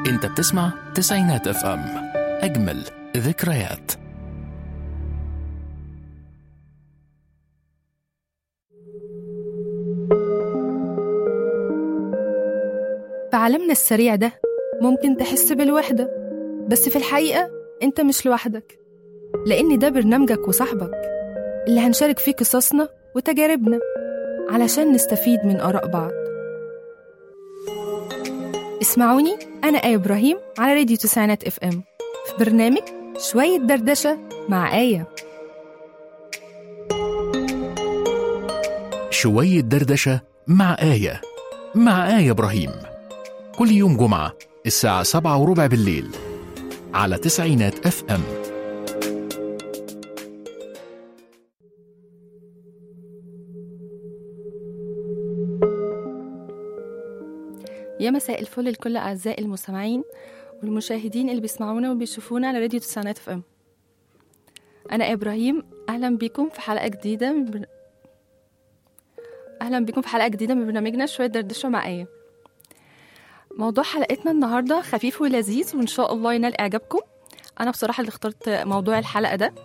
انت بتسمع تسعينات اف ام اجمل ذكريات في عالمنا السريع ده ممكن تحس بالوحدة بس في الحقيقة أنت مش لوحدك لأن ده برنامجك وصاحبك اللي هنشارك فيه قصصنا وتجاربنا علشان نستفيد من آراء بعض اسمعوني أنا آية إبراهيم على راديو تسعينات اف ام في برنامج شوية دردشة مع آية شوية دردشة مع آية مع آية إبراهيم كل يوم جمعة الساعة سبعة وربع بالليل على تسعينات اف ام يا مساء الفل لكل أعزائي المستمعين والمشاهدين اللي بيسمعونا وبيشوفونا على راديو تسعينات اف ام أنا إبراهيم أهلا بكم في حلقة جديدة من بر... أهلا بكم في حلقة جديدة من برنامجنا شوية دردشة مع آية موضوع حلقتنا النهاردة خفيف ولذيذ وإن شاء الله ينال إعجابكم أنا بصراحة اللي اخترت موضوع الحلقة ده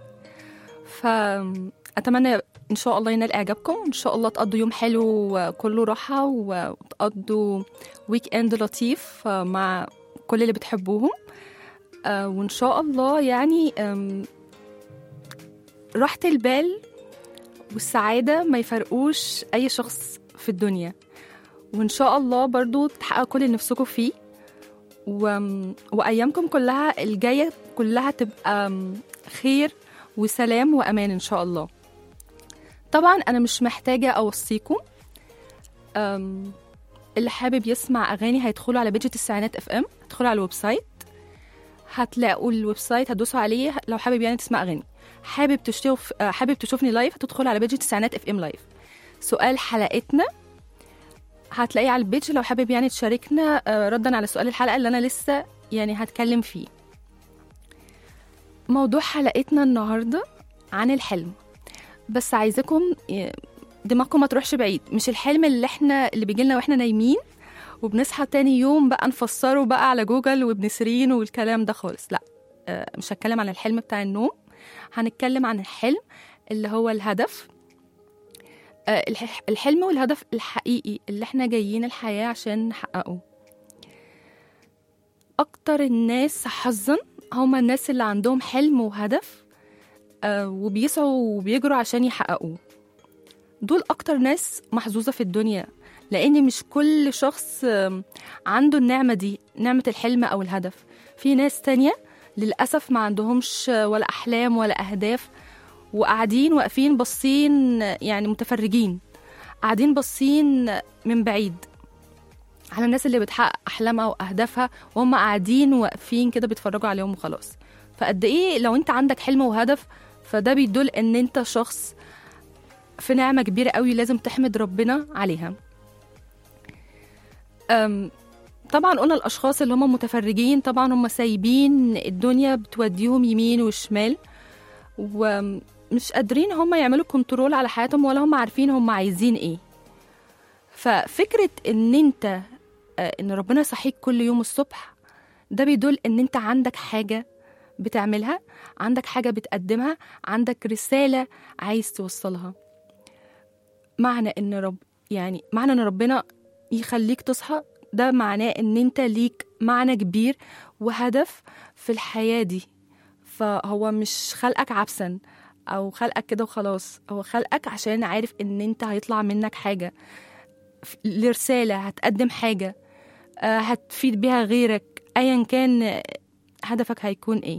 فأتمنى إن شاء الله ينال إعجابكم إن شاء الله تقضوا يوم حلو كله راحة وتقضوا ويك إند لطيف مع كل اللي بتحبوهم آه، وإن شاء الله يعني آم، راحة البال والسعادة ما يفرقوش أي شخص في الدنيا وإن شاء الله برضو تحققوا كل اللي نفسكم فيه و... وأيامكم كلها الجاية كلها تبقى آم، خير وسلام وأمان إن شاء الله طبعا أنا مش محتاجة أوصيكم أم، اللي حابب يسمع أغاني هيدخلوا على بيج التسعينات اف ام هتدخلوا على الويب سايت هتلاقوا الويب سايت هتدوسوا عليه لو حابب يعني تسمع أغاني حابب تشوف آه، حابب تشوفني لايف هتدخل على بيج التسعينات اف ام لايف سؤال حلقتنا هتلاقيه على البيج لو حابب يعني تشاركنا آه، ردا على سؤال الحلقة اللي أنا لسه يعني هتكلم فيه موضوع حلقتنا النهاردة عن الحلم بس عايزاكم ي- دماغكم ما تروحش بعيد مش الحلم اللي احنا اللي بيجيلنا واحنا نايمين وبنصحى تاني يوم بقى نفسره بقى على جوجل وابن سيرين والكلام ده خالص لا آه، مش هتكلم عن الحلم بتاع النوم هنتكلم عن الحلم اللي هو الهدف آه، الح- الحلم والهدف الحقيقي اللي احنا جايين الحياة عشان نحققه أكتر الناس حظا هما الناس اللي عندهم حلم وهدف آه، وبيسعوا وبيجروا عشان يحققوه دول أكتر ناس محظوظة في الدنيا لأن مش كل شخص آم، عنده النعمة دي نعمة الحلم أو الهدف في ناس تانية للأسف ما عندهمش ولا أحلام ولا أهداف وقاعدين واقفين باصين يعني متفرجين قاعدين باصين من بعيد على الناس اللي بتحقق أحلامها وأهدافها وهم قاعدين واقفين كده بيتفرجوا عليهم وخلاص فقد إيه لو أنت عندك حلم وهدف فده بيدل ان انت شخص في نعمة كبيرة قوي لازم تحمد ربنا عليها أم طبعا قلنا الأشخاص اللي هم متفرجين طبعا هم سايبين الدنيا بتوديهم يمين وشمال ومش قادرين هم يعملوا كنترول على حياتهم ولا هم عارفين هم عايزين ايه ففكرة ان انت آه، ان ربنا يصحيك كل يوم الصبح ده بيدل ان انت عندك حاجة بتعملها عندك حاجة بتقدمها عندك رسالة عايز توصلها معنى ان رب يعني معنى ان ربنا يخليك تصحى ده معناه ان انت ليك معنى كبير وهدف في الحياة دي فهو مش خلقك عبثا او خلقك كده وخلاص هو خلقك عشان عارف ان انت هيطلع منك حاجة ف- لرسالة هتقدم حاجة آه، هتفيد بيها غيرك ايا كان هدفك هيكون ايه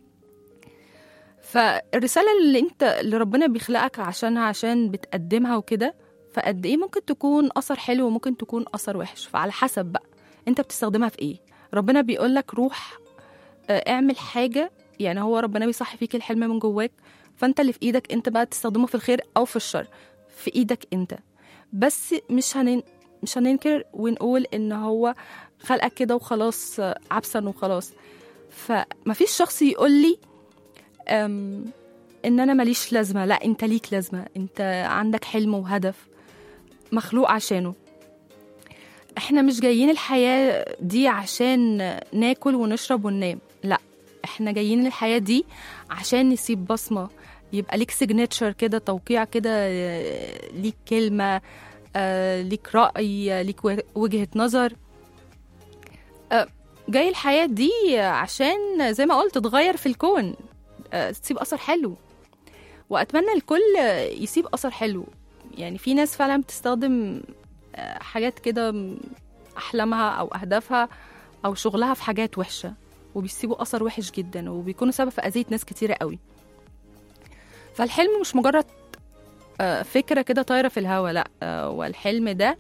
فالرسالة اللي انت اللي ربنا بيخلقك عشانها عشان بتقدمها وكده فقد ايه ممكن تكون اثر حلو وممكن تكون اثر وحش فعلى حسب بقى انت بتستخدمها في ايه ربنا بيقولك روح آه، اعمل حاجة يعني هو ربنا بيصحي فيك الحلم من جواك فانت اللي في ايدك انت بقى تستخدمه في الخير او في الشر في ايدك انت بس مش هنن... مش هننكر ونقول ان هو خلقك كده وخلاص آه، عبثا وخلاص فمفيش شخص يقول لي أم، ان انا ماليش لازمه لا انت ليك لازمه انت عندك حلم وهدف مخلوق عشانه احنا مش جايين الحياة دي عشان ناكل ونشرب وننام لا احنا جايين الحياة دي عشان نسيب بصمة يبقى ليك سيجنتشر كده توقيع كده آه، ليك كلمة آه، ليك رأي آه، ليك و- وجهة نظر آه، جاي الحياة دي عشان زي ما قلت تغير في الكون آه، تسيب أثر حلو وأتمنى الكل يسيب أثر حلو يعني في ناس فعلا بتستخدم آه، حاجات كده م- أحلامها أو أهدافها أو شغلها في حاجات وحشة وبيسيبوا أثر وحش جدا وبيكونوا سبب في أذية ناس كتيرة قوي فالحلم مش مجرد آه، فكرة كده طايرة في الهوا لأ آه، والحلم ده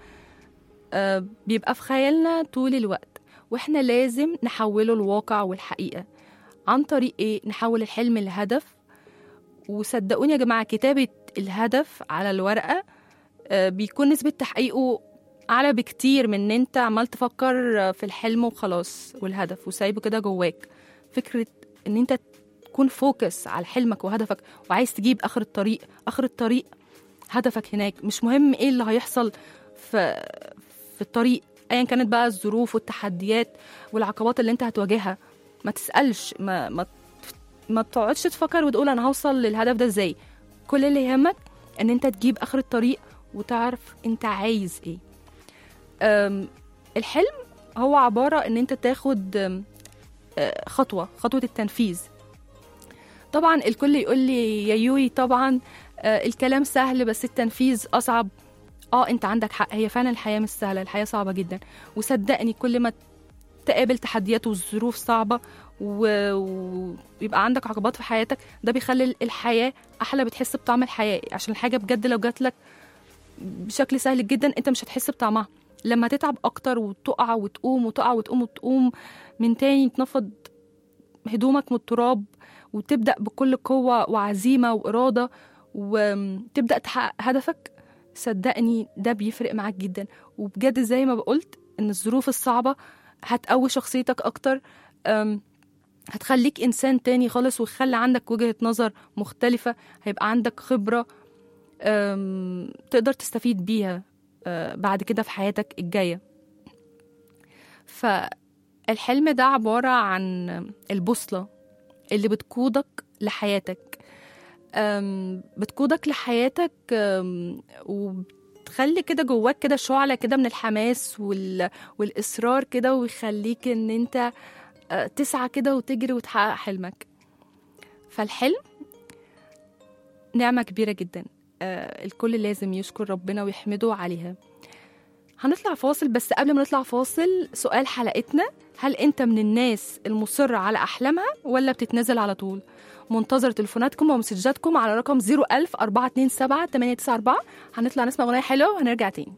آه، بيبقى في خيالنا طول الوقت واحنا لازم نحوله الواقع والحقيقة عن طريق ايه نحول الحلم لهدف وصدقوني يا جماعة كتابة الهدف على الورقة آه، بيكون نسبة تحقيقه أعلى بكتير من إن أنت عمال تفكر آه، في الحلم وخلاص والهدف وسايبه كده جواك فكرة إن أنت تكون فوكس على حلمك وهدفك وعايز تجيب آخر الطريق آخر الطريق هدفك هناك مش مهم إيه اللي هيحصل في في الطريق ايا كانت بقى الظروف والتحديات والعقبات اللي انت هتواجهها ما تسالش ما ما ما تقعدش تفكر وتقول انا هوصل للهدف ده ازاي كل اللي يهمك ان انت تجيب اخر الطريق وتعرف انت عايز ايه أم، الحلم هو عبارة ان انت تاخد أم، آه، خطوة خطوة التنفيذ طبعا الكل يقول لي يا يوي طبعا آه، الكلام سهل بس التنفيذ اصعب اه انت عندك حق هي فعلا الحياه مش سهله الحياه صعبه جدا وصدقني كل ما تقابل تحديات وظروف صعبه و- ويبقى عندك عقبات في حياتك ده بيخلي الحياه احلى بتحس بطعم الحياه عشان الحاجه بجد لو جات لك بشكل سهل جدا انت مش هتحس بطعمها لما تتعب اكتر وتقع وتقوم وتقع وتقوم وتقوم من تاني تنفض هدومك من التراب وتبدا بكل قوه وعزيمه واراده وتبدا تحقق هدفك صدقني ده بيفرق معاك جدا وبجد زي ما بقولت ان الظروف الصعبة هتقوي شخصيتك اكتر أم، هتخليك انسان تاني خالص ويخلي عندك وجهة نظر مختلفة هيبقى عندك خبرة أم، تقدر تستفيد بيها أه، بعد كده في حياتك الجاية فالحلم ده عبارة عن البوصلة اللي بتقودك لحياتك أم، بتقودك لحياتك أم، وبتخلي كده جواك كده شعلة كده من الحماس وال... والإصرار كده ويخليك إن أنت أه، تسعى كده وتجري وتحقق حلمك فالحلم نعمة كبيرة جدا أه، الكل لازم يشكر ربنا ويحمده عليها هنطلع فاصل بس قبل ما نطلع فاصل سؤال حلقتنا هل انت من الناس المصرة على أحلامها ولا بتتنازل على طول؟ منتظر تليفوناتكم ومسجاتكم على رقم 01000 427 894 هنطلع نسمع أغنية حلوة وهنرجع تاني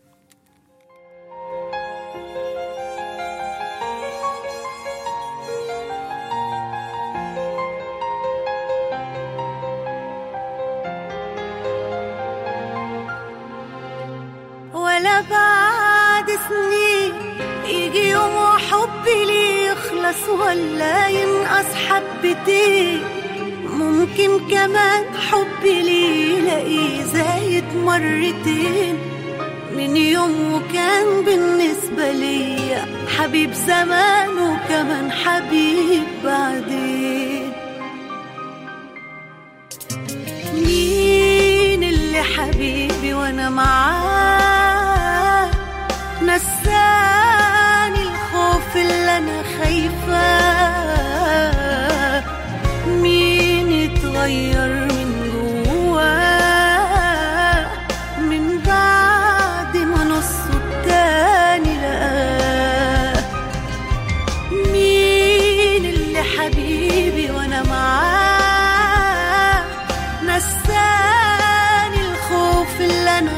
ولا بعد سنين يجي يوم وحبي ليه يخلص ولا ينقص حبتين ممكن كمان حبي ليه يلاقيه زايد مرتين من يوم وكان بالنسبة ليا حبيب زمان وكمان حبيب بعدين مين اللي حبيبي وانا معاه نساني الخوف اللي انا خايفاه مين اتغير من جواه من بعد ما نصه التاني لقاه مين اللي حبيبي وانا معاه نساني الخوف اللي انا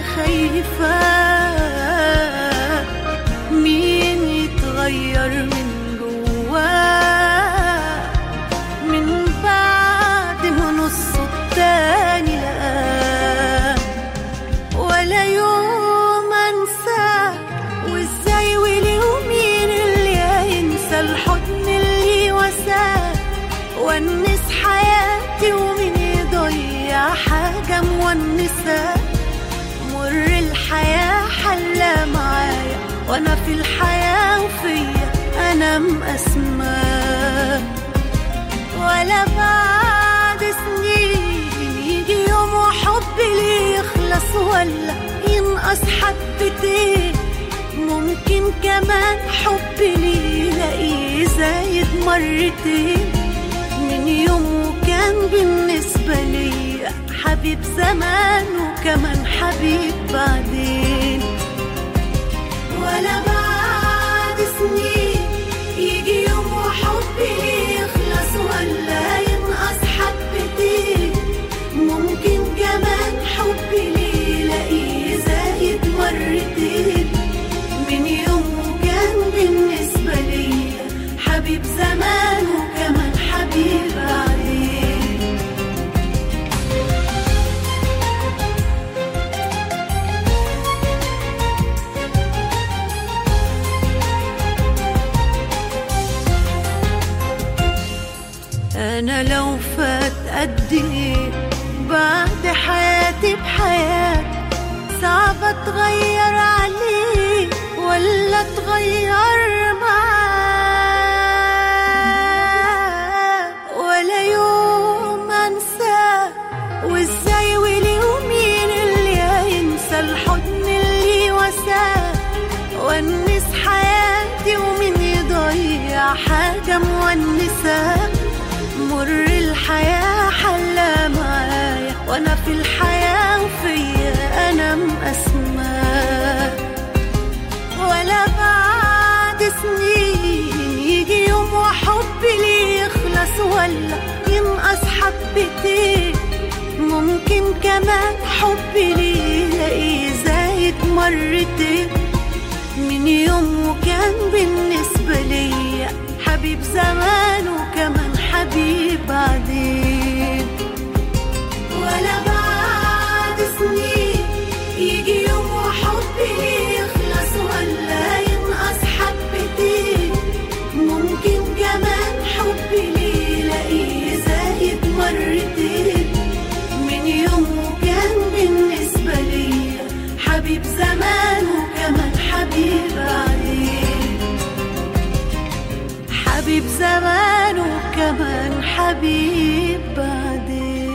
خايفاه مين يتغير من جواه من بعد ما نصه في الحياة وفيا أنا مقسمة ولا بعد سنين يجي يوم وحبي ليه يخلص ولا ينقص حبتين ممكن كمان حبي ليه يلاقيه زايد مرتين من يوم وكان بالنسبة لي حبيب زمان وكمان حبيب بعدين ولا بعد سنين يجي يوم وحبي ليه يخلص ولا ينقص حبتين ممكن كمان حبي ليه يلاقيه زايد مرتين من يوم وكان بالنسبة لي حبيب زمان وكمان حبيب بعدين أنا لو فات قد إيه بعد حياتي بحياة صعب أتغير عليه ولا أتغير معاه ولا يوم أنساه وإزاي وليه مين اللي هينسى الحضن اللي وساه ونس حياتي ومين يضيع حاجة مونسة مر الحياة حلى معايا وانا في الحياة وفيا انا مقسمة ولا بعد سنين يجي يوم وحبي ليه يخلص ولا ينقص حبتين ممكن كمان حبي ليه يلاقيه زايد مرتين من يوم وكان بالنسبة ليا حبيب زمان وكمان حبيب بعدين ولا بعد سنين يجي يوم وحبي ليه يخلص ولا ينقص حبتين ممكن كمان حبي ليه يلاقيه زايد مرتين من يوم وكان بالنسبة ليا حبيب زمان وكمان حبيب بعدين حبيب زمان وكمان حبيب بعدين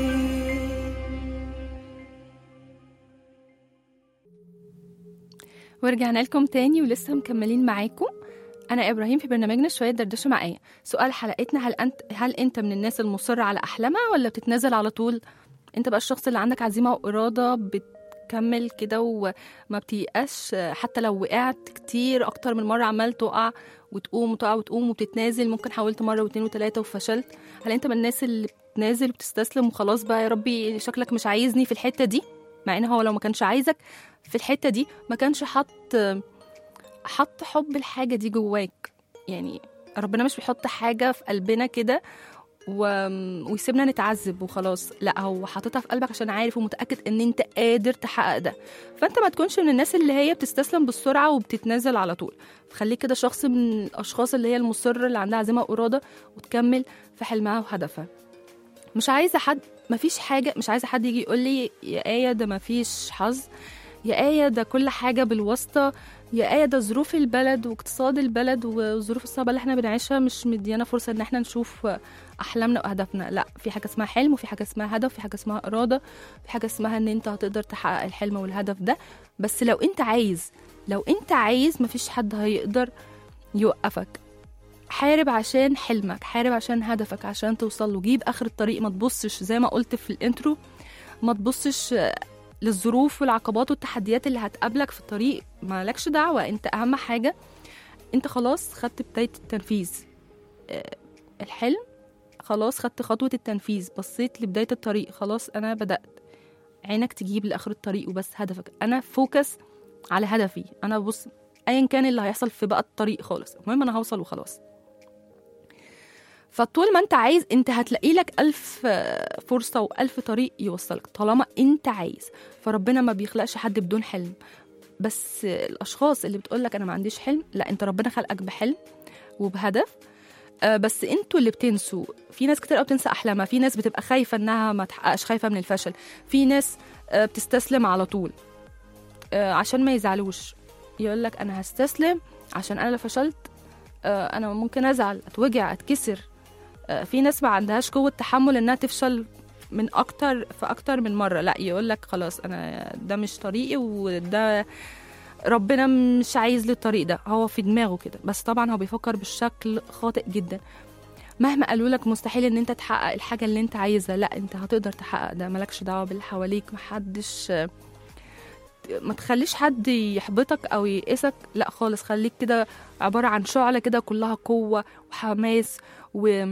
ورجعنا لكم تاني ولسه مكملين معاكم انا ابراهيم في برنامجنا شويه دردشه معايا سؤال حلقتنا هل انت هل انت من الناس المصره على احلامها ولا بتتنازل على طول انت بقى الشخص اللي عندك عزيمه واراده بتكمل كده وما بتيأس حتى لو وقعت كتير اكتر من مره عمال تقع وتقوم وتقع وتقوم وبتتنازل ممكن حاولت مره واتنين وتلاته وفشلت هل انت من الناس اللي بتنازل وبتستسلم وخلاص بقى يا ربي شكلك مش عايزني في الحته دي مع ان هو لو ما كانش عايزك في الحته دي ما كانش حط حط حب الحاجه دي جواك يعني ربنا مش بيحط حاجه في قلبنا كده و... ويسيبنا نتعذب وخلاص لا هو حاططها في قلبك عشان عارف ومتاكد ان انت قادر تحقق ده فانت ما تكونش من الناس اللي هي بتستسلم بالسرعه وبتتنازل على طول خليك كده شخص من الاشخاص اللي هي المصره اللي عندها عزيمه واراده وتكمل في حلمها وهدفها مش عايزه حد مفيش حاجه مش عايزه حد يجي يقول لي يا ايه ده مفيش حظ يا آية ده كل حاجة بالواسطة يا آية ده ظروف البلد واقتصاد البلد والظروف الصعبة اللي احنا بنعيشها مش مديانا فرصة ان احنا نشوف أحلامنا وأهدافنا لا في حاجة اسمها حلم وفي حاجة اسمها هدف في حاجة اسمها إرادة في حاجة اسمها ان انت هتقدر تحقق الحلم والهدف ده بس لو انت عايز لو انت عايز مفيش حد هيقدر يوقفك حارب عشان حلمك حارب عشان هدفك عشان توصل له جيب اخر الطريق ما تبصش زي ما قلت في الانترو ما تبصش للظروف والعقبات والتحديات اللي هتقابلك في الطريق مالكش دعوة انت اهم حاجة انت خلاص خدت بداية التنفيذ آه، الحلم خلاص خدت خطوة التنفيذ بصيت لبداية الطريق خلاص انا بدأت عينك تجيب لاخر الطريق وبس هدفك انا فوكس على هدفي انا بص ايا كان اللي هيحصل في بقى الطريق خالص المهم انا هوصل وخلاص فطول ما انت عايز انت هتلاقي لك ألف آه، فرصة وألف طريق يوصلك طالما انت عايز فربنا ما بيخلقش حد بدون حلم بس آه، الأشخاص اللي بتقولك أنا ما عنديش حلم لا انت ربنا خلقك بحلم وبهدف آه، بس انتوا اللي بتنسوا في ناس كتير قوي بتنسى احلامها في ناس بتبقى خايفه انها ما تحققش خايفه من الفشل في ناس آه، بتستسلم على طول آه، عشان ما يزعلوش يقول لك انا هستسلم عشان انا لو فشلت آه، انا ممكن ازعل اتوجع اتكسر آه، في ناس ما عندهاش قوه تحمل انها تفشل من اكتر في اكتر من مره لا يقول لك خلاص انا ده مش طريقي وده ربنا مش عايز لي الطريق ده هو في دماغه كده بس طبعا هو بيفكر بالشكل خاطئ جدا مهما قالوا لك مستحيل ان انت تحقق الحاجه اللي انت عايزها لا انت هتقدر تحقق ده مالكش دعوه باللي حواليك محدش ما تخليش حد يحبطك او ييأسك لا خالص خليك كده عباره عن شعله كده كلها قوه وحماس و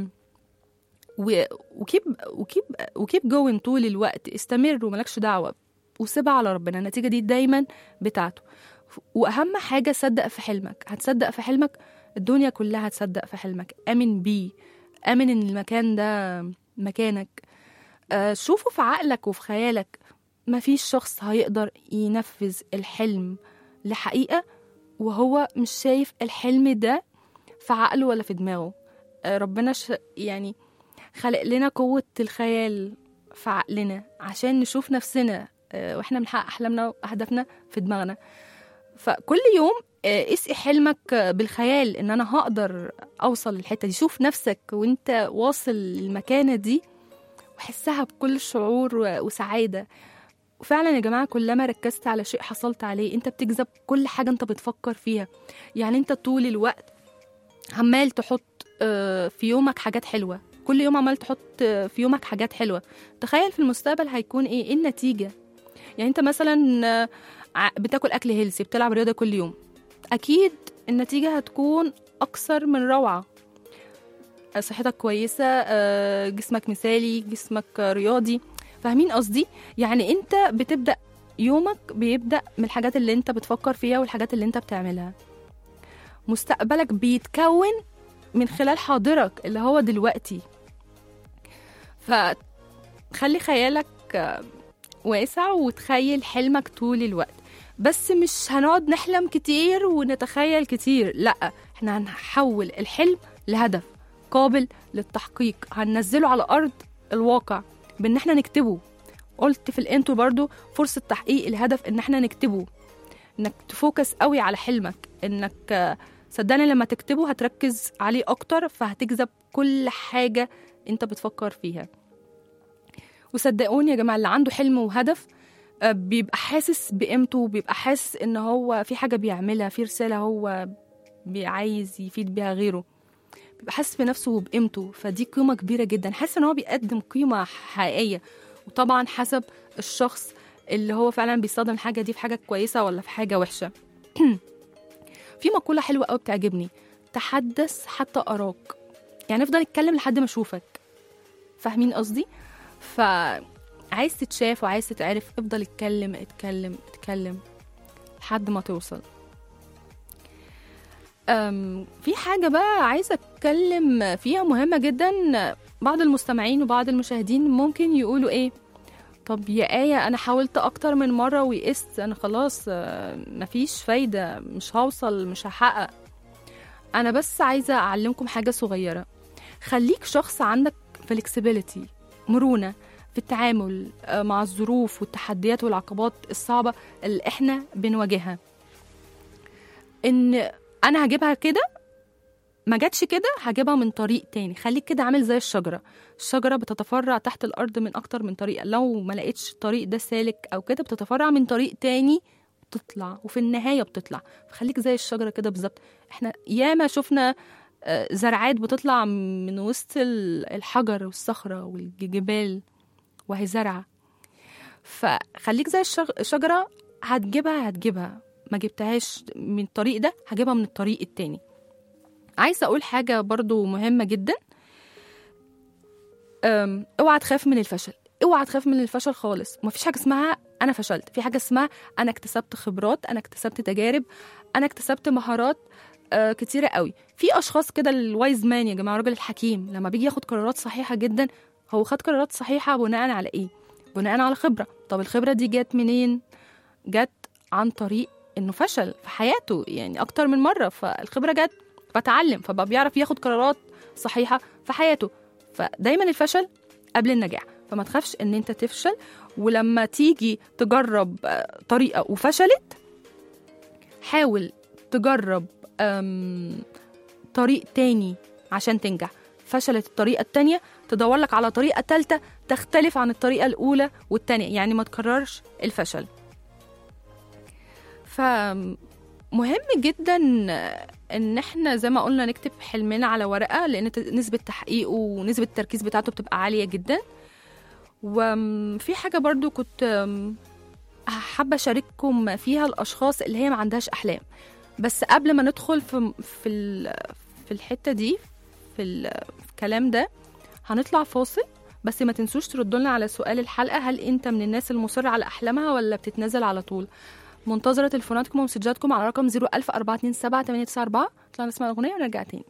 و وكيب وكيب وكيب جوين طول الوقت استمر وملكش دعوه وسيبها على ربنا النتيجه دي دايما بتاعته واهم حاجه صدق في حلمك هتصدق في حلمك الدنيا كلها هتصدق في حلمك امن بيه امن ان المكان ده مكانك آه شوفه في عقلك وفي خيالك مفيش شخص هيقدر ينفذ الحلم لحقيقه وهو مش شايف الحلم ده في عقله ولا في دماغه آه ربنا ش... يعني خلق لنا قوة الخيال في عقلنا عشان نشوف نفسنا آه، واحنا بنحقق أحلامنا وأهدافنا في دماغنا فكل يوم آه، اسقي حلمك آه، بالخيال ان انا هقدر اوصل للحته دي شوف نفسك وانت واصل للمكانه دي وحسها بكل شعور و- وسعاده وفعلا يا جماعه كلما ركزت على شيء حصلت عليه انت بتجذب كل حاجه انت بتفكر فيها يعني انت طول الوقت عمال تحط آه، في يومك حاجات حلوه كل يوم عمال تحط آه، في يومك حاجات حلوه تخيل في المستقبل هيكون ايه ايه النتيجه يعني انت مثلا آه، ع- بتاكل اكل هيلسي بتلعب رياضه كل يوم اكيد النتيجه هتكون اكثر من روعه صحتك كويسه آه، جسمك مثالي جسمك آه، رياضي فاهمين قصدي يعني انت بتبدا يومك بيبدا من الحاجات اللي انت بتفكر فيها والحاجات اللي انت بتعملها مستقبلك بيتكون من خلال حاضرك اللي هو دلوقتي فخلي خيالك آه، واسع وتخيل حلمك طول الوقت بس مش هنقعد نحلم كتير ونتخيل كتير لا احنا هنحول الحلم لهدف قابل للتحقيق هننزله على ارض الواقع بان احنا نكتبه قلت في الانترو برضو فرصة تحقيق الهدف ان احنا نكتبه انك تفوكس قوي على حلمك انك آه، صدقني لما تكتبه هتركز عليه اكتر فهتجذب كل حاجة انت بتفكر فيها وصدقوني يا جماعة اللي عنده حلم وهدف آه، بيبقى حاسس بقيمته بيبقى حاسس ان هو في حاجة بيعملها في رسالة هو بي- عايز يفيد بيها غيره بيبقى حاسس بنفسه وبقيمته فدي قيمة كبيرة جدا حاسس ان هو بيقدم قيمة حقيقية وطبعا حسب الشخص اللي هو فعلا بيستخدم الحاجة دي في حاجة كويسة ولا في حاجة وحشة في مقولة حلوة قوي بتعجبني تحدث حتى أراك يعني افضل اتكلم لحد ما اشوفك فاهمين قصدي فعايز تتشاف وعايز تتعرف افضل اتكلم اتكلم اتكلم لحد ما توصل أم في حاجة بقى عايزة أتكلم فيها مهمة جدا بعض المستمعين وبعض المشاهدين ممكن يقولوا إيه طب يا آية أنا حاولت أكتر من مرة ويئست أنا خلاص آه، مفيش فايدة مش هوصل مش هحقق أنا بس عايزة أعلمكم حاجة صغيرة خليك شخص عندك flexibility مرونة في التعامل آه، مع الظروف والتحديات والعقبات الصعبة اللي إحنا بنواجهها إن أنا هجيبها كده ما جاتش كده هجيبها من طريق تاني خليك كده عامل زي الشجرة الشجرة بتتفرع تحت الأرض من أكتر من طريقة لو ما لقيتش الطريق ده سالك أو كده بتتفرع من طريق تاني تطلع وفي النهاية بتطلع فخليك زي الشجرة كده بالظبط احنا ياما شفنا آه، زرعات بتطلع من وسط ال- الحجر والصخرة والجبال وهي زرعة فخليك زي الشج- الشجرة هتجيبها هتجيبها ما جبتهاش من الطريق ده هجيبها من الطريق التاني عايزة أقول حاجة برضو مهمة جدا أم، اوعى تخاف من الفشل اوعى تخاف من الفشل خالص مفيش حاجة اسمها أنا فشلت في حاجة اسمها أنا اكتسبت خبرات أنا اكتسبت تجارب أنا اكتسبت مهارات آه كتيرة قوي في أشخاص كده الوايز مان يا جماعة الراجل الحكيم لما بيجي ياخد قرارات صحيحة جدا هو خد قرارات صحيحة بناء على إيه؟ بناء على خبرة طب الخبرة دي جت منين؟ جت عن طريق إنه فشل في حياته يعني أكتر من مرة فالخبرة جت فتعلم فبقى بيعرف ياخد قرارات صحيحة في حياته فدايما الفشل قبل النجاح فما تخافش ان انت تفشل ولما تيجي تجرب آه، طريقة وفشلت حاول تجرب أم، طريق تاني عشان تنجح فشلت الطريقة التانية تدور لك على طريقة تالتة تختلف عن الطريقة الأولى والتانية يعني ما تكررش الفشل فمهم جدا ان احنا زي ما قلنا نكتب حلمنا على ورقة لان ت- نسبة تحقيقه ونسبة التركيز بتاعته بتبقى عالية جدا وفي حاجة برضو كنت أم، حابة أشارككم فيها الأشخاص اللي هي ما عندهاش أحلام بس قبل ما ندخل في في ال- في الحتة دي في ال- في الكلام ده هنطلع فاصل بس ما تنسوش تردوا لنا على سؤال الحلقة هل أنت من الناس المصرة على أحلامها ولا بتتنازل على طول منتظرة تليفوناتكم ومسجاتكم على رقم 01427 نطلع نسمع الأغنية ونرجع تاني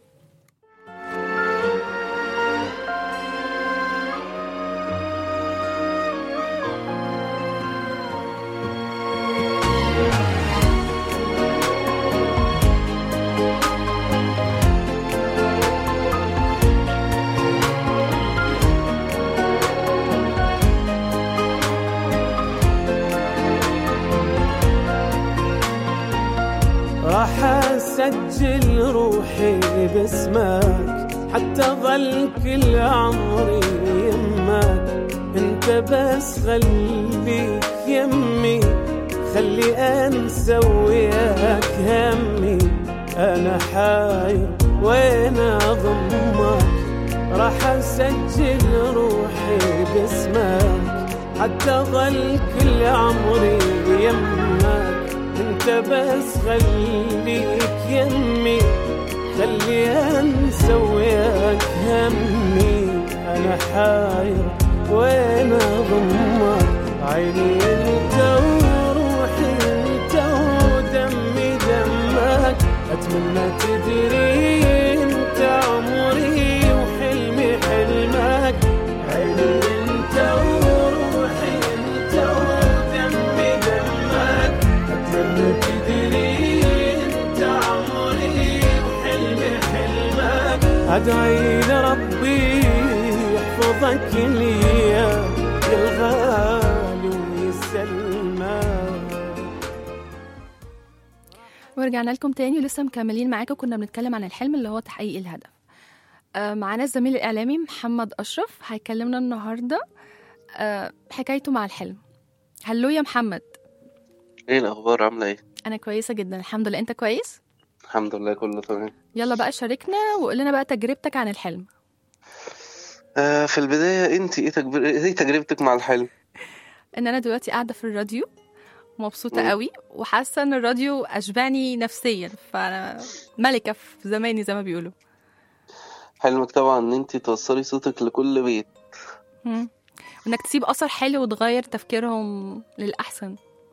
راح اسجل روحي باسمك حتى ظل كل عمري يمك انت بس خليك يمي خلي انسى وياك همي انا حاير وين اضمك راح اسجل روحي باسمك حتى ظل كل عمري يمك انت بس خليك يمي خلي انسى وياك همي انا حاير وين اضمك عيني انت وروحي انت ودمي دمك اتمنى تدري انت عمري وحلمي حلمك عيني انت وروحي انت ودمي دمك اتمنى تدري انت عمري وحلمي حلمك ادعي لربي يحفظك لي يا الغالي ويسلمك ورجعنا لكم تاني ولسه مكملين معاكم كنا بنتكلم عن الحلم اللي هو تحقيق الهدف آه، معانا الزميل الإعلامي محمد أشرف هيكلمنا النهاردة آه، حكايته مع الحلم هلو يا محمد ايه الاخبار عامله ايه أنا كويسة جدا الحمد لله أنت كويس؟ الحمد لله كله تمام يلا بقى شاركنا وقول لنا بقى تجربتك عن الحلم آه في البدايه انت ايه تجرب... ايه تجربتك مع الحلم إن أنا دلوقتي قاعدة في الراديو مبسوطة مم. قوي وحاسة إن الراديو أشبعني نفسيا فأنا ملكة في زماني زي ما بيقولوا حلمك طبعا ان انت توصلي صوتك لكل بيت مم. وإنك تسيب أثر حلو وتغير تفكيرهم للأحسن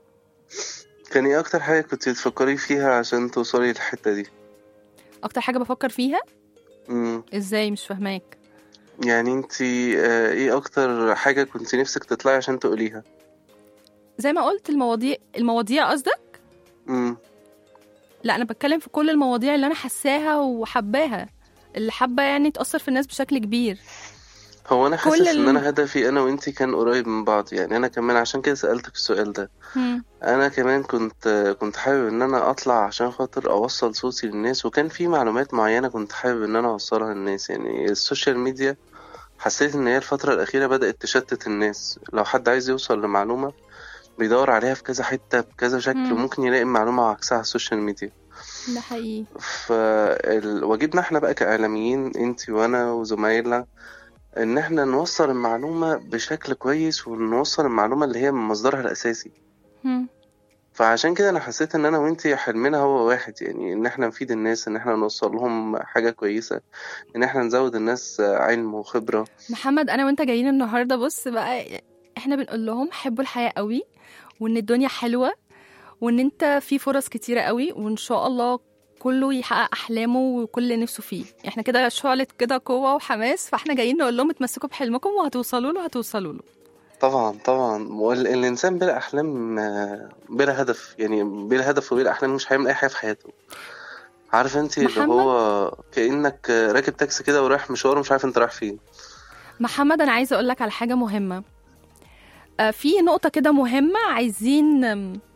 كان ايه اكتر حاجه كنت بتفكري فيها عشان توصلي للحته دي أكتر حاجة بفكر فيها امم إزاي مش فاهماك يعني انت آه ايه اكتر حاجه كنت نفسك تطلعي عشان تقوليها زي ما قلت المواضيع المواضيع قصدك امم لا انا بتكلم في كل المواضيع اللي انا حاساها وحباها اللي حابه يعني تاثر في الناس بشكل كبير هو انا كل حاسس ال- ان انا هدفي انا وانت كان قريب من بعض يعني انا كمان عشان كده سالتك السؤال ده مم. انا كمان كنت كنت حابب ان انا اطلع عشان خاطر اوصل صوتي للناس وكان في معلومات معينة كنت حابب ان انا اوصلها للناس يعني السوشيال ميديا حسيت ان هي الفترة الاخيرة بدأت تشتت الناس لو حد عايز يوصل لمعلومة بيدور عليها في كذا حتة بكذا شكل مم. وممكن يلاقي معلومة عكسها على السوشيال ميديا ده حقيقي فواجبنا احنا بقى كإعلاميين انتي وانا وزمايلنا ان احنا نوصل المعلومة بشكل كويس ونوصل المعلومة اللي هي من مصدرها الاساسي مم. فعشان كده انا حسيت ان انا وانتي حلمنا هو واحد يعني ان احنا نفيد الناس ان احنا نوصل لهم حاجة كويسة ان احنا نزود الناس علم وخبرة محمد انا وانت جايين النهارده بص بقى احنا بنقول لهم حبوا الحياه قوي وان الدنيا حلوه وان انت في فرص كتيره قوي وان شاء الله كله يحقق احلامه وكل اللي نفسه فيه احنا كده شعلة كده قوه وحماس فاحنا جايين نقول لهم اتمسكوا بحلمكم وهتوصلوا له هتوصلوا له طبعا طبعا والإنسان بلا أحلام آه، بلا هدف يعني بلا هدف وبلا أحلام مش هيعمل أي حاجة في حياته عارف انت اللي محمد؟ هو كأنك راكب تاكسي كده ورايح مشوار ومش عارف انت رايح فين محمد انا عايزه اقول لك على حاجه مهمه آه، في نقطه كده مهمه عايزين آم،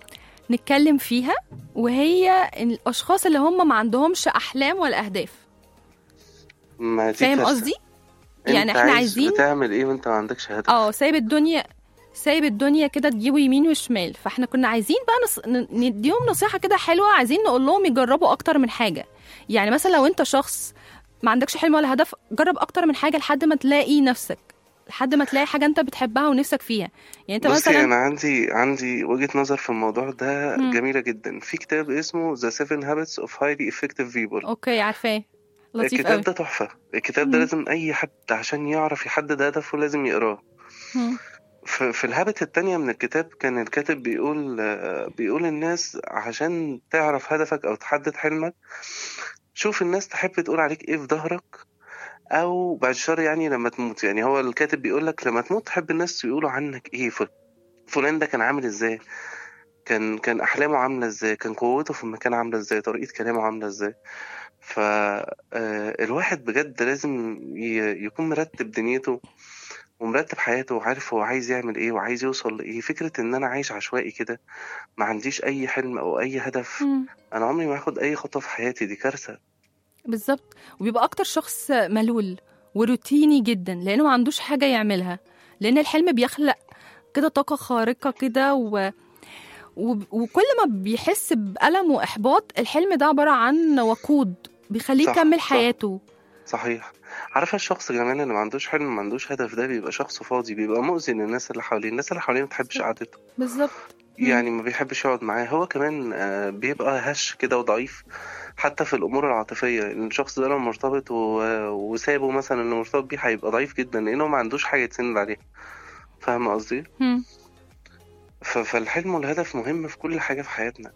نتكلم فيها وهي الاشخاص اللي هم ما عندهمش احلام ولا اهداف ما دي فاهم كارثة. قصدي انت يعني احنا عايز عايزين بتعمل ايه وانت ما عندكش هدف اه سايب الدنيا سايب الدنيا كده تجيبوا يمين وشمال فاحنا كنا عايزين بقى نص... ن- نديهم نصيحة كده حلوة عايزين نقول لهم يجربوا أكتر من حاجة يعني مثلا لو أنت شخص ما عندكش حلم ولا هدف جرب أكتر من حاجة لحد ما تلاقي نفسك لحد ما تلاقي حاجة أنت بتحبها ونفسك فيها يعني أنت بصي مثلا انا عندي عندي وجهة نظر في الموضوع ده مم. جميلة جدا في كتاب اسمه The Seven Habits of Highly Effective People أوكي عارفاه لطيف الكتاب قوي ده تحفة الكتاب ده مم. لازم اي حد عشان يعرف يحدد هدفه لازم يقراه مم. في في الهابت التانية من الكتاب كان الكاتب بيقول آه، بيقول الناس عشان تعرف هدفك أو تحدد حلمك شوف الناس تحب تقول عليك إيه في ظهرك أو بعد الشر يعني لما تموت يعني هو الكاتب بيقول لك لما تموت تحب الناس يقولوا عنك إيه فل- فلان ده كان عامل إزاي كان كان أحلامه عاملة إزاي كان قوته في المكان عاملة إزاي طريقة كلامه عاملة إزاي فالواحد بجد لازم ي- يكون مرتب دنيته ومرتب حياته وعارف هو عايز يعمل ايه وعايز يوصل لايه فكرة ان انا عايش عشوائي كده ما عنديش اي حلم او اي هدف مم. انا عمري ما هاخد اي خطوة في حياتي دي كارثة بالظبط وبيبقى اكتر شخص ملول وروتيني جدا لانه ما عندوش حاجه يعملها لان الحلم بيخلق كده طاقه خارقه كده و... و... وكل ما بيحس بألم وإحباط الحلم ده عبارة عن وقود بيخليه صح، يكمل صح. حياته صحيح عارفة الشخص كمان اللي ما عندوش حلم ما عندوش هدف ده بيبقى شخص فاضي بيبقى مؤذي للناس اللي حواليه الناس اللي حواليه ما بتحبش قعدته بالظبط مم. يعني ما بيحبش يقعد معاه هو كمان آه، بيبقى هش كده وضعيف حتى في الامور العاطفيه إن الشخص ده لو مرتبط و... وسابه مثلا اللي مرتبط بيه هيبقى ضعيف جدا لانه ما عندوش حاجه يتسند عليها فاهم قصدي مم. ف... فالحلم والهدف مهم في كل حاجه في حياتنا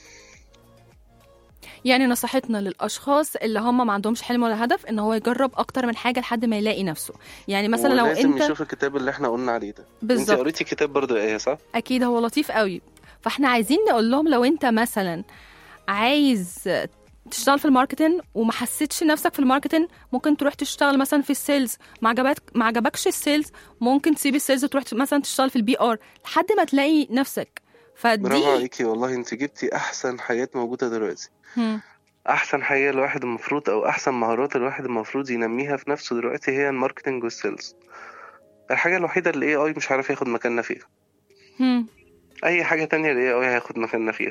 يعني نصيحتنا للأشخاص اللي هم ما عندهمش حلم ولا هدف إن هو يجرب أكتر من حاجة لحد ما يلاقي نفسه يعني مثلا لو ولازم أنت يشوف الكتاب اللي احنا قلنا عليه ده انت بالظبط قريتي كتاب برضه ايه صح اكيد هو لطيف قوي فاحنا عايزين نقول لهم لو انت مثلا عايز تشتغل في الماركتين وما حسيتش نفسك في الماركتين ممكن تروح تشتغل مثلا في السيلز ما عجبك ما عجبكش السيلز ممكن تسيب السيلز وتروح مثلا تشتغل في البي ار لحد ما تلاقي نفسك برافو فدي عليكي والله انت جبتي احسن حاجات موجوده دلوقتي هم. احسن حاجه الواحد المفروض او احسن مهارات الواحد المفروض ينميها في نفسه دلوقتي هي الماركتنج والسيلز الحاجه الوحيده اللي اي اي مش عارف ياخد مكاننا فيها هم. اي حاجه تانية الاي اي هياخد مكاننا فيها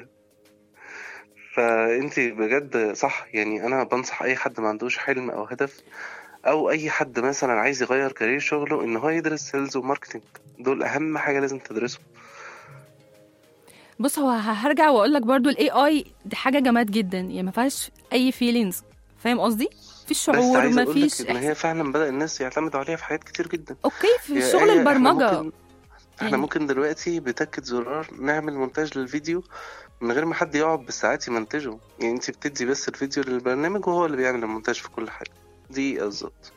فانت بجد صح يعني انا بنصح اي حد ما عندوش حلم او هدف او اي حد مثلا عايز يغير كارير شغله ان هو يدرس سيلز وماركتنج دول اهم حاجه لازم تدرسهم بص هو هرجع واقول لك برضو الاي اي دي حاجه جماد جدا يعني ما فيهاش اي فيلينجز فاهم قصدي مفيش بس شعور عايز ما اقول لك فيش ان هي فعلا بدا الناس يعتمدوا عليها في حاجات كتير جدا اوكي في يا شغل آية، إحنا البرمجه ممكن احنا يعني- ممكن دلوقتي بتكة زرار نعمل مونتاج للفيديو من غير ما حد يقعد بالساعات يمنتجه يعني انت بتدي بس الفيديو للبرنامج وهو اللي بيعمل المونتاج في كل حاجة دي بالظبط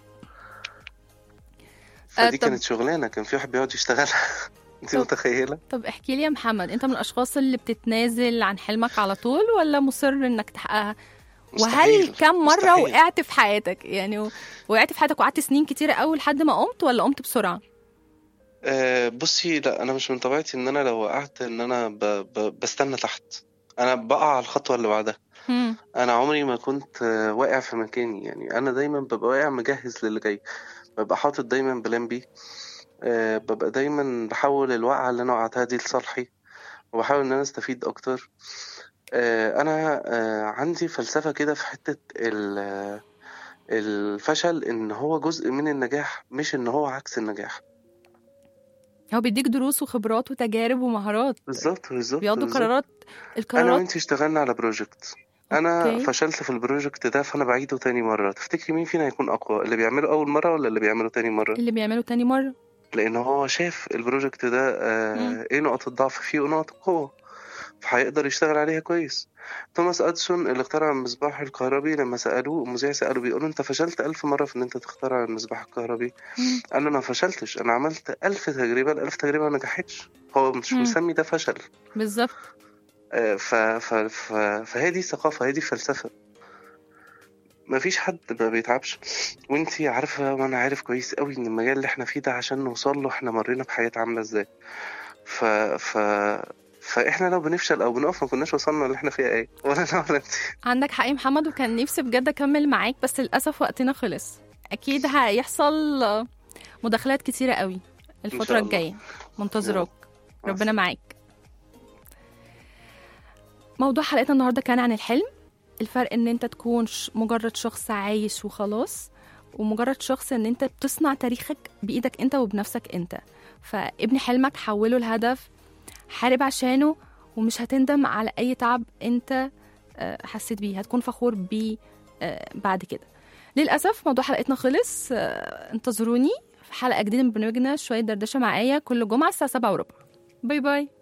فدي طب- كانت شغلانة كان في واحد بيقعد يشتغلها انت طب- متخيلة طب احكي لي يا محمد انت من الاشخاص اللي بتتنازل عن حلمك على طول ولا مصر انك تحققها وهل مستحيل، كم مره مستحيل. وقعت في حياتك يعني و- وقعت في حياتك وقعدت سنين كتيره قوي لحد ما قمت ولا قمت بسرعه آه بصي لا انا مش من طبيعتي ان انا لو وقعت ان انا ب... ب... بستنى تحت انا بقع على الخطوة اللي بعدها هم. انا عمري ما كنت آه، واقع في مكاني يعني انا دايما ببقى واقع مجهز للي جاي ببقى حاطط دايما بلان بي أه ببقى دايما بحول الوقعة اللي انا وقعتها دي لصالحي وبحاول ان انا استفيد اكتر أه انا أه عندي فلسفة كده في حتة ال- الفشل ان هو جزء من النجاح مش ان هو عكس النجاح هو بيديك دروس وخبرات وتجارب ومهارات بالظبط بالظبط بياخدوا بالظبط. قرارات انا القرارات وانتي اشتغلنا على بروجكت انا أوكي. فشلت في البروجكت ده فانا بعيده تاني مرة تفتكري مين فينا هيكون اقوى اللي بيعمله اول مرة ولا اللي بيعمله تاني مرة اللي بيعملوا تاني مره لان هو شاف البروجكت ده مم. آه ايه نقط الضعف فيه ونقط القوة فهيقدر يشتغل عليها كويس توماس اديسون اللي اخترع المصباح الكهربي لما سالوه المذيع ساله بيقولوا انت فشلت ألف مرة في ان انت تخترع المصباح الكهربي مم. قال له انا ما فشلتش انا عملت ألف تجربة الألف تجربة ما نجحتش هو مش مم. مسمي ده فشل بالظبط آه، ف... ف... ف... فهي دي ثقافة هي دي فلسفة مفيش حد ما بيتعبش وانتي عارفة وانا عارف كويس قوي ان المجال اللي احنا فيه ده عشان نوصل له احنا مرينا بحياة عاملة ازاي ف... ف... فاحنا لو بنفشل او بنقف ما كناش وصلنا اللي احنا فيها ايه ولا انا ولا انت عندك حق يا محمد وكان نفسي بجد اكمل معاك بس للاسف وقتنا خلص اكيد هيحصل مداخلات كتيره قوي الفتره الله. الجايه منتظراك مع ربنا معاك موضوع حلقتنا النهارده كان عن الحلم الفرق ان انت تكون ش- مجرد شخص عايش وخلاص ومجرد شخص ان انت بتصنع تاريخك بايدك انت وبنفسك انت فابني حلمك حوله لهدف حارب عشانه ومش هتندم على اي تعب انت آه، حسيت بيه هتكون فخور بيه آه، بعد كده للاسف موضوع حلقتنا خلص آه، انتظروني في حلقه جديده من برنامجنا شويه دردشه مع ايه كل جمعه الساعه 7 وربع باي باي